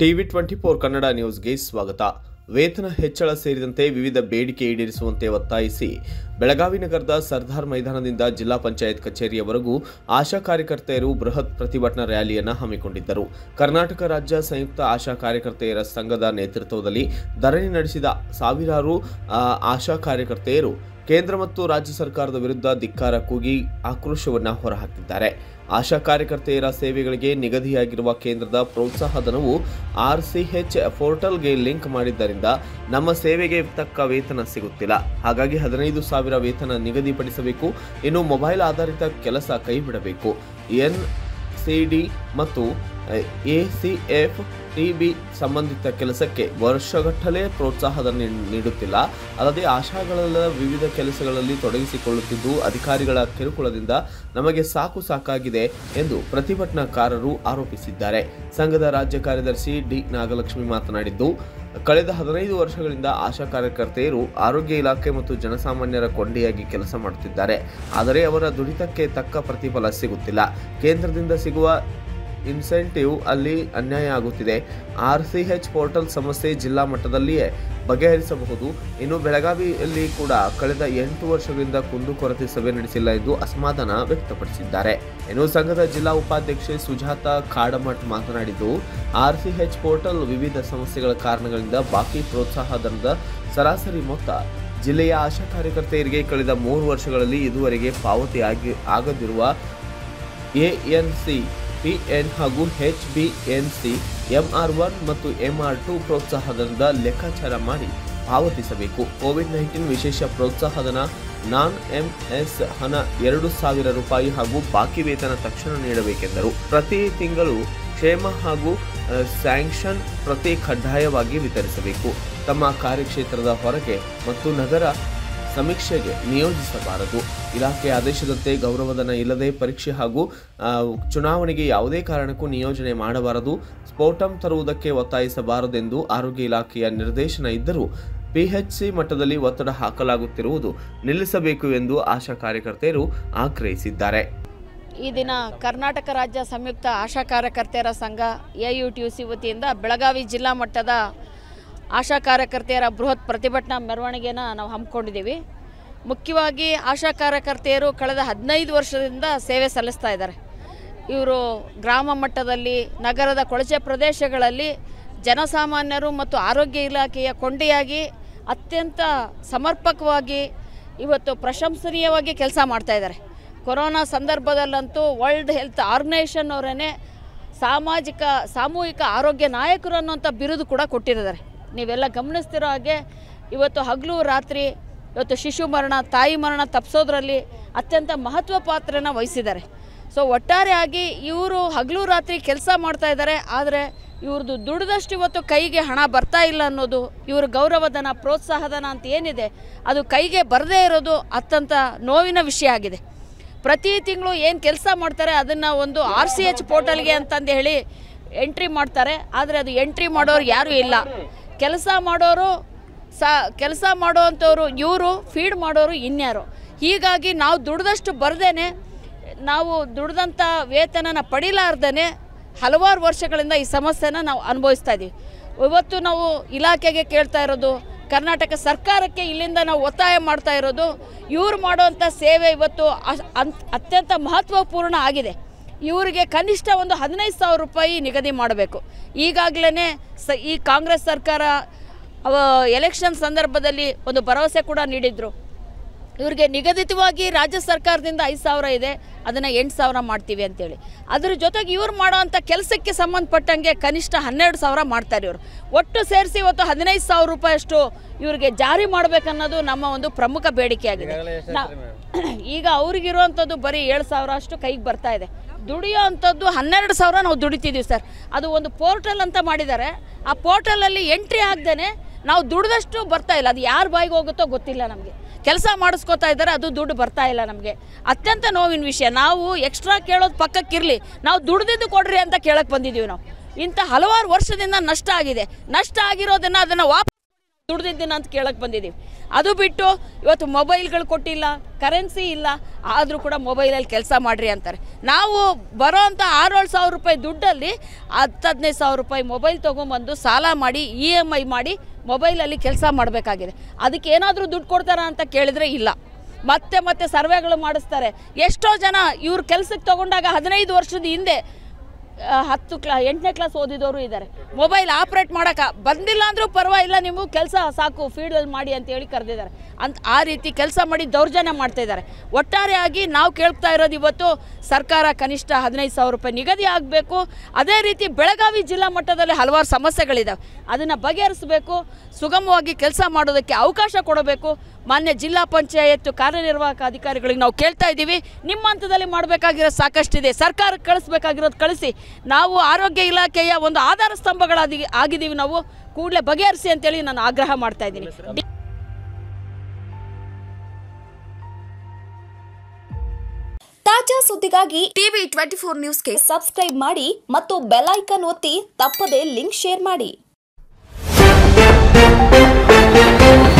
TV twenty four Kannada ನ್ಯೂಸ್ಗೆ ಸ್ವಾಗತ ವೇತನ ಹೆಚ್ಚಳ ಸೇರಿದಂತೆ ವಿವಿಧ ಬೇಡಿಕೆ ಈಡೇರಿಸುವಂತೆ ಒತ್ತಾಯಿಸಿ ಬೆಳಗಾವಿ ನಗರದ ಸರ್ದಾರ್ ಮೈದಾನದಿಂದ ಜಿಲ್ಲಾ ಪಂಚಾಯತ್ ಕಚೇರಿಯವರೆಗೂ ಆಶಾ ಕಾರ್ಯಕರ್ತೆಯರು ಬೃಹತ್ ಪ್ರತಿಭಟನಾ ರ್ಯಾಲಿಯನ್ನು ಹಮ್ಮಿಕೊಂಡಿದ್ದರು ಕರ್ನಾಟಕ ರಾಜ್ಯ ಸಂಯುಕ್ತ ಆಶಾ ಕಾರ್ಯಕರ್ತೆಯರ ಸಂಘದ ನೇತೃತ್ವದಲ್ಲಿ ಧರಣಿ ನಡೆಸಿದ ಸಾವಿರಾರು ಆ, ಆಶಾ ಕಾರ್ಯಕರ್ತೆಯರು ಕೇಂದ್ರ ಮತ್ತು ರಾಜ್ಯ ಸರ್ಕಾರದ ವಿರುದ್ಧ ಧಿಕ್ಕಾರ ಕೂಗಿ ಆಕ್ರೋಶವನ್ನು ಹೊರಹಾಕಿದ್ದಾರೆ ಆಶಾ ಕಾರ್ಯಕರ್ತೆಯರ ಸೇವೆಗಳಿಗೆ ನಿಗದಿಯಾಗಿರುವ ಕೇಂದ್ರದ ಪ್ರೋತ್ಸಾಹಧನವು ಆರ್ಸಿಎಚ್ ಪೋರ್ಟಲ್ಗೆ ಲಿಂಕ್ ಮಾಡಿದ್ದರಿಂದ ನಮ್ಮ ಸೇವೆಗೆ ತಕ್ಕ ವೇತನ ಸಿಗುತ್ತಿಲ್ಲ ಹಾಗಾಗಿ ಹದಿನೈದು ಸಾವಿರ ವೇತನ ನಿಗದಿಪಡಿಸಬೇಕು ಇನ್ನು ಮೊಬೈಲ್ ಆಧಾರಿತ ಕೆಲಸ ಕೈಬಿಡಬೇಕು ಎನ್ ಸಿಡಿ ಮತ್ತು ಎಸಿಎಫ್ ಟಿಬಿ ಸಂಬಂಧಿತ ಕೆಲಸಕ್ಕೆ ವರ್ಷಗಟ್ಟಲೆ ಪ್ರೋತ್ಸಾಹಧನ ನೀ- ನೀಡುತ್ತಿಲ್ಲ ಅಲ್ಲದೆ ಆಶಾಗಳೆಲ್ಲ ವಿವಿಧ ಕೆಲಸಗಳಲ್ಲಿ ತೊಡಗಿಸಿಕೊಳ್ಳುತ್ತಿದ್ದು ಅಧಿಕಾರಿಗಳ ಕಿರುಕುಳದಿಂದ ನಮಗೆ ಸಾಕು ಸಾಕಾಗಿದೆ ಎಂದು ಪ್ರತಿಭಟನಾಕಾರರು ಆರೋಪಿಸಿದ್ದಾರೆ ಸಂಘದ ರಾಜ್ಯ ಕಾರ್ಯದರ್ಶಿ ಡಿ ನಾಗಲಕ್ಷ್ಮಿ ಮಾತನಾಡಿದ್ದು ಕಳೆದ ಹದಿನೈದು ವರ್ಷಗಳಿಂದ ಆಶಾ ಕಾರ್ಯಕರ್ತೆಯರು ಆರೋಗ್ಯ ಇಲಾಖೆ ಮತ್ತು ಜನಸಾಮಾನ್ಯರ ಕೊಂಡಿಯಾಗಿ ಕೆಲಸ ಮಾಡುತ್ತಿದ್ದಾರೆ ಆದರೆ ಅವರ ದುಡಿತಕ್ಕೆ ತಕ್ಕ ಪ್ರತಿಫಲ ಸಿಗುತ್ತಿಲ್ಲ ಕೇಂದ್ರದಿಂದ ಸಿಗುವ ಇನ್ಸೆಂಟಿವ್ ಅಲ್ಲಿ ಅನ್ಯಾಯ ಆಗುತ್ತಿದೆ ಆರ್ ಸಿ ಎಚ್ ಪೋರ್ಟಲ್ ಸಮಸ್ಯೆ ಜಿಲ್ಲಾ ಮಟ್ಟದಲ್ಲಿಯೇ ಬಗೆಹರಿಸಬಹುದು ಇನ್ನು ಬೆಳಗಾವಿಯಲ್ಲಿ ಕೂಡ ಕಳೆದ ಎಂಟು ವರ್ಷಗಳಿಂದ ಕುಂದುಕೊರತೆ ಸಭೆ ನಡೆಸಿಲ್ಲ ಎಂದು ಅಸಮಾಧಾನ ವ್ಯಕ್ತಪಡಿಸಿದ್ದಾರೆ ಇನ್ನು ಸಂಘದ ಜಿಲ್ಲಾ ಉಪಾಧ್ಯಕ್ಷೆ ಸುಜಾತ ಕಾಡಮಠ್ ಮಾತನಾಡಿದ್ದು ಆರ್ ಸಿ ಎಚ್ ಪೋರ್ಟಲ್ ವಿವಿಧ ಸಮಸ್ಯೆಗಳ ಕಾರಣಗಳಿಂದ ಬಾಕಿ ಪ್ರೋತ್ಸಾಹಧನದ ಸರಾಸರಿ ಮೊತ್ತ ಜಿಲ್ಲೆಯ ಆಶಾ ಕಾರ್ಯಕರ್ತೆಯರಿಗೆ ಕಳೆದ ಮೂರು ವರ್ಷಗಳಲ್ಲಿ ಇದುವರೆಗೆ ಪಾವತಿ ಆಗಿ ಆಗದಿರುವ ಎಎನ್ಸಿ ಪಿಎನ್ ಹಾಗೂ H B N C MR one ಮತ್ತು ಎಂಆರ್ ಟು ಪ್ರೋತ್ಸಾಹಧನದ ಲೆಕ್ಕಾಚಾರ ಮಾಡಿ ಪಾವತಿಸಬೇಕು ಕೋವಿಡ್ ನೈನ್ಟೀನ್ ವಿಶೇಷ ಪ್ರೋತ್ಸಾಹಧನ ನಾನ್ ಎಂಎಸ್ ಹಣ ಎರಡು ಸಾವಿರ ರೂಪಾಯಿ ಹಾಗೂ ಬಾಕಿ ವೇತನ ತಕ್ಷಣ ನೀಡಬೇಕೆಂದರು ಪ್ರತಿ ತಿಂಗಳು ಕ್ಷೇಮ ಹಾಗೂ ಆ, ಸ್ಯಾಂಕ್ಷನ್ ಪ್ರತಿ ಕಡ್ಡಾಯವಾಗಿ ವಿತರಿಸಬೇಕು ತಮ್ಮ ಕಾರ್ಯಕ್ಷೇತ್ರದ ಹೊರಗೆ ಮತ್ತು ನಗರ ಸಮೀಕ್ಷೆಗೆ ನಿಯೋಜಿಸಬಾರದು ಇಲಾಖೆ ಆದೇಶದಂತೆ ಗೌರವಧನ ಇಲ್ಲದೆ ಪರೀಕ್ಷೆ ಹಾಗೂ ಆ, ಚುನಾವಣೆಗೆ ಯಾವುದೇ ಕಾರಣಕ್ಕೂ ನಿಯೋಜನೆ ಮಾಡಬಾರದು ಸ್ಫೋಟಂ ತರುವುದಕ್ಕೆ ಒತ್ತಾಯಿಸಬಾರದೆಂದು ಆರೋಗ್ಯ ಇಲಾಖೆಯ ನಿರ್ದೇಶನ ಇದ್ದರೂ ಪಿಎಚ್ಸಿ ಮಟ್ಟದಲ್ಲಿ ಒತ್ತಡ ಹಾಕಲಾಗುತ್ತಿರುವುದು ನಿಲ್ಲಿಸಬೇಕು ಎಂದು ಆಶಾ ಕಾರ್ಯಕರ್ತೆಯರು ಆಗ್ರಹಿಸಿದ್ದಾರೆ ಈ ದಿನ ಕರ್ನಾಟಕ ರಾಜ್ಯ ಸಂಯುಕ್ತ ಆಶಾ ಕಾರ್ಯಕರ್ತೆಯರ ಸಂಘ A U T U C ವತಿಯಿಂದ ಬೆಳಗಾವಿ ಜಿಲ್ಲಾ ಮಟ್ಟದ ಆಶಾ ಕಾರ್ಯಕರ್ತೆಯರ ಬೃಹತ್ ಪ್ರತಿಭಟನಾ ಮೆರವಣಿಗೆನ ನಾವು ಹಮ್ಮಿಕೊಂಡಿದ್ದೀವಿ ಮುಖ್ಯವಾಗಿ ಆಶಾ ಕಾರ್ಯಕರ್ತೆಯರು ಕಳೆದ ಹದಿನೈದು ವರ್ಷದಿಂದ ಸೇವೆ ಸಲ್ಲಿಸ್ತಾ ಇದ್ದಾರೆ ಇವರು ಗ್ರಾಮ ಮಟ್ಟದಲ್ಲಿ ನಗರದ ಕೊಳಚೆ ಪ್ರದೇಶಗಳಲ್ಲಿ ಜನಸಾಮಾನ್ಯರು ಮತ್ತು ಆರೋಗ್ಯ ಇಲಾಖೆಯ ಕೊಂಡಿಯಾಗಿ ಅತ್ಯಂತ ಸಮರ್ಪಕವಾಗಿ ಇವತ್ತು ಪ್ರಶಂಸನೀಯವಾಗಿ ಕೆಲಸ ಮಾಡ್ತಾ ಇದ್ದಾರೆ ಕೊರೋನಾ ಸಂದರ್ಭದಲ್ಲಂತೂ ವರ್ಲ್ಡ್ ಹೆಲ್ತ್ ಆರ್ಗನೈಸೇಷನ್ ಅವರೇ ಸಾಮಾಜಿಕ ಸಾಮೂಹಿಕ ಆರೋಗ್ಯ ನಾಯಕರು ಅನ್ನುವಂಥ ಬಿರುದು ಕೂಡ ಕೊಟ್ಟಿದ್ದಾರೆ ನೀವೆಲ್ಲ ಗಮನಿಸ್ತಿರೋ ಹಾಗೆ ಇವತ್ತು ಹಗಲು ರಾತ್ರಿ ಇವತ್ತು ಶಿಶು ಮರಣ ತಾಯಿ ಮರಣ ತಪ್ಪಿಸೋದ್ರಲ್ಲಿ ಅತ್ಯಂತ ಮಹತ್ವ ಪಾತ್ರನ ವಹಿಸಿದ್ದಾರೆ ಸೊ ಒಟ್ಟಾರೆಯಾಗಿ ಇವರು ಹಗಲು ರಾತ್ರಿ ಕೆಲಸ ಮಾಡ್ತಾ ಇದ್ದಾರೆ ಆದರೆ ಇವ್ರದ್ದು ದುಡಿದಷ್ಟು ಇವತ್ತು ಕೈಗೆ ಹಣ ಬರ್ತಾ ಇಲ್ಲ ಅನ್ನೋದು ಇವ್ರ ಗೌರವಧನ ಪ್ರೋತ್ಸಾಹಧನ ಅಂತ ಏನಿದೆ ಅದು ಕೈಗೆ ಬರದೇ ಇರೋದು ಅತ್ಯಂತ ನೋವಿನ ವಿಷಯ ಆಗಿದೆ ಪ್ರತಿ ತಿಂಗಳು ಏನು ಕೆಲಸ ಮಾಡ್ತಾರೆ ಅದನ್ನು ಒಂದು ಆರ್ ಸಿ ಎಚ್ ಪೋರ್ಟಲ್ಗೆ ಅಂತಂದು ಹೇಳಿ ಎಂಟ್ರಿ ಮಾಡ್ತಾರೆ ಆದರೆ ಅದು ಎಂಟ್ರಿ ಮಾಡೋರು ಯಾರೂ ಇಲ್ಲ ಕೆಲಸ ಮಾಡೋರು ಸಾ ಕೆಲಸ ಮಾಡೋವಂಥವ್ರು ಇವರು ಫೀಡ್ ಮಾಡೋರು ಇನ್ಯಾರು ಹೀಗಾಗಿ ನಾವು ದುಡ್ದಷ್ಟು ಬರ್ದೇನೆ ನಾವು ದುಡ್ದಂಥ ವೇತನನ ಪಡಿಲಾರ್ದೇ ಹಲವಾರು ವರ್ಷಗಳಿಂದ ಈ ಸಮಸ್ಯೆನ ನಾವು ಅನುಭವಿಸ್ತಾ ಇದ್ದೀವಿ ಇವತ್ತು ನಾವು ಇಲಾಖೆಗೆ ಕೇಳ್ತಾ ಇರೋದು ಕರ್ನಾಟಕ ಸರ್ಕಾರಕ್ಕೆ ಇಲ್ಲಿಂದ ನಾವು ಒತ್ತಾಯ ಮಾಡ್ತಾ ಇರೋದು ಇವ್ರು ಮಾಡುವಂಥ ಸೇವೆ ಇವತ್ತು ಅಸ್- ಅಂತ್- ಅತ್ಯಂತ ಮಹತ್ವಪೂರ್ಣ ಆಗಿದೆ ಇವರಿಗೆ ಕನಿಷ್ಠ ಒಂದು ಹದಿನೈದು ಸಾವಿರ ರೂಪಾಯಿ ನಿಗದಿ ಮಾಡಬೇಕು ಈಗಾಗಲೇ ಸ ಈ ಕಾಂಗ್ರೆಸ್ ಸರ್ಕಾರ ಅವ ಎಲೆಕ್ಷನ್ ಸಂದರ್ಭದಲ್ಲಿ ಒಂದು ಭರವಸೆ ಕೂಡ ನೀಡಿದರು ಇವ್ರಿಗೆ ನಿಗದಿತವಾಗಿ ರಾಜ್ಯ ಸರ್ಕಾರದಿಂದ ಐದು ಸಾವಿರ ಇದೆ ಅದನ್ನು ಎಂಟು ಸಾವಿರ ಮಾಡ್ತೀವಿ ಅಂತೇಳಿ ಅದ್ರ ಜೊತೆಗೆ ಇವ್ರು ಮಾಡೋವಂಥ ಕೆಲಸಕ್ಕೆ ಸಂಬಂಧಪಟ್ಟಂಗೆ ಕನಿಷ್ಠ ಹನ್ನೆರಡು ಸಾವಿರ ಮಾಡ್ತಾರೆ ಇವರು ಒಟ್ಟು ಸೇರಿಸಿ ಇವತ್ತು ಹದಿನೈದು ಸಾವಿರ ರೂಪಾಯಿಯಷ್ಟು ಇವ್ರಿಗೆ ಜಾರಿ ಮಾಡಬೇಕನ್ನೋದು ನಮ್ಮ ಒಂದು ಪ್ರಮುಖ ಬೇಡಿಕೆಯಾಗಿದೆ ನಾ- ಈಗ ಅವ್ರಿಗಿರುವಂಥದ್ದು ಬರೀ ಏಳು ಸಾವಿರ ಅಷ್ಟು ಕೈಗೆ ಬರ್ತಾ ಇದೆ ದುಡಿಯೋ ಅಂಥದ್ದು ಹನ್ನೆರಡು ಸಾವಿರ ನಾವು ದುಡಿತಿದ್ದೀವಿ ಸರ್ ಅದು ಒಂದು ಪೋರ್ಟಲ್ ಅಂತ ಮಾಡಿದ್ದಾರೆ ಆ ಪೋರ್ಟಲಲ್ಲಿ ಎಂಟ್ರಿ ಆಗ್ದೇ ನಾವು ದುಡ್ದಷ್ಟು ಬರ್ತಾ ಇಲ್ಲ ಅದು ಯಾರ ಬಾಯಿಗೆ ಹೋಗುತ್ತೋ ಗೊತ್ತಿಲ್ಲ ನಮಗೆ ಕೆಲಸ ಮಾಡಿಸ್ಕೋತಾ ಇದ್ದಾರೆ ಅದು ದುಡ್ಡು ಬರ್ತಾ ಇಲ್ಲ ನಮಗೆ ಅತ್ಯಂತ ನೋವಿನ ವಿಷಯ ನಾವು ಎಕ್ಸ್ಟ್ರಾ ಕೇಳೋದು ಪಕ್ಕಕ್ಕಿರಲಿ ನಾವು ದುಡ್ದಿದ್ದು ಕೊಡ್ರಿ ಅಂತ ಕೇಳಕ್ಕೆ ಬಂದಿದ್ದೀವಿ ನಾವು ಇಂಥ ಹಲವಾರು ವರ್ಷದಿಂದ ನಷ್ಟ ಆಗಿದೆ ನಷ್ಟ ಆಗಿರೋದನ್ನು ಅದನ್ನು ವಾಪಸ್ ದುಡ್ದಿದ್ದೀನಿ ಅಂತ ಕೇಳಕ್ಕೆ ಬಂದಿದ್ದೀವಿ ಅದು ಬಿಟ್ಟು ಇವತ್ತು ಮೊಬೈಲ್ಗಳು ಕೊಟ್ಟಿಲ್ಲ ಕರೆನ್ಸಿ ಇಲ್ಲ ಆದರೂ ಕೂಡ ಮೊಬೈಲಲ್ಲಿ ಕೆಲಸ ಮಾಡಿರಿ ಅಂತಾರೆ ನಾವು ಬರೋ ಅಂಥ ಆರೇಳು ಸಾವಿರ ರೂಪಾಯಿ ದುಡ್ಡಲ್ಲಿ ಹತ್ತು ಹದಿನೈದು ಸಾವಿರ ರೂಪಾಯಿ ಮೊಬೈಲ್ ತೊಗೊಂಬಂದು ಸಾಲ ಮಾಡಿ ಇ ಎಮ್ ಐ ಮಾಡಿ ಮೊಬೈಲಲ್ಲಿ ಕೆಲಸ ಮಾಡಬೇಕಾಗಿದೆ ಅದಕ್ಕೆ ಏನಾದರೂ ದುಡ್ಡು ಕೊಡ್ತಾರಾ ಅಂತ ಕೇಳಿದರೆ ಇಲ್ಲ ಮತ್ತೆ ಮತ್ತೆ ಸರ್ವೆಗಳು ಮಾಡಿಸ್ತಾರೆ ಎಷ್ಟೋ ಜನ ಇವ್ರ ಕೆಲಸಕ್ಕೆ ತಗೊಂಡಾಗ ಹದಿನೈದು ವರ್ಷದ ಹಿಂದೆ ಆ, ಹತ್ತು ಕ್ಲಾ ಎಂಟನೇ ಕ್ಲಾಸ್ ಓದಿದವರು ಇದ್ದಾರೆ ಮೊಬೈಲ್ ಆಪ್ರೇಟ್ ಮಾಡೋಕೆ ಬಂದಿಲ್ಲ ಅಂದರೂ ಪರವಾಗಿಲ್ಲ ನೀವು ಕೆಲಸ ಸಾಕು ಫೀಲ್ಡಲ್ಲಿ ಮಾಡಿ ಅಂತ ಹೇಳಿ ಕರೆದಿದ್ದಾರೆ ಅಂತ ಆ ರೀತಿ ಕೆಲಸ ಮಾಡಿ ದೌರ್ಜನ್ಯ ಮಾಡ್ತಾ ಇದ್ದಾರೆ ಒಟ್ಟಾರೆಯಾಗಿ ನಾವು ಕೇಳ್ತಾ ಇರೋದು ಇವತ್ತು ಸರ್ಕಾರ ಕನಿಷ್ಠ ಹದಿನೈದು ಸಾವಿರ ರೂಪಾಯಿ ನಿಗದಿ ಆಗಬೇಕು ಅದೇ ರೀತಿ ಬೆಳಗಾವಿ ಜಿಲ್ಲಾ ಮಟ್ಟದಲ್ಲಿ ಹಲವಾರು ಸಮಸ್ಯೆಗಳಿದ್ದಾವೆ ಅದನ್ನು ಬಗೆಹರಿಸಬೇಕು ಸುಗಮವಾಗಿ ಕೆಲಸ ಮಾಡೋದಕ್ಕೆ ಅವಕಾಶ ಕೊಡಬೇಕು ಮಾನ್ಯ ಜಿಲ್ಲಾ ಪಂಚಾಯತ್ ಕಾರ್ಯನಿರ್ವಾಹಕ ಅಧಿಕಾರಿಗಳಿಗೆ ನಾವು ಕೇಳ್ತಾ ಇದ್ದೀವಿ ನಿಮ್ಮ ಹಂತದಲ್ಲಿ ಮಾಡಬೇಕಾಗಿರೋ ಸಾಕಷ್ಟಿದೆ ಸರ್ಕಾರಕ್ಕೆ ಕಳಿಸ್ಬೇಕಾಗಿರೋದು ಕಳಿಸಿ ನಾವು ಆರೋಗ್ಯ ಇಲಾಖೆಯ ಒಂದು ಆಧಾರ ಸ್ತಂಭಗಳಾಗಿ ಆಗಿದ್ದೀವಿ ನಾವು ಕೂಡಲೇ ಬಗೆಹರಿಸಿ ಅಂತೇಳಿ ನಾನು ಆಗ್ರಹ ಮಾಡ್ತಾ ಇದ್ದೀನಿ ಡಿ- ತಾಜಾ ಸುದ್ದಿಗಾಗಿ ಟಿವಿ ಟ್ವೆಂಟಿ ಫೋರ್ ನ್ಯೂಸ್ಗೆ ಸಬ್ಸ್ಕ್ರೈಬ್ ಮಾಡಿ ಮತ್ತು ಬೆಲ್ ಐಕಾನ್ ಒತ್ತಿ ತಪ್ಪದೇ ಲಿಂಕ್ ಶೇರ್ ಮಾಡಿ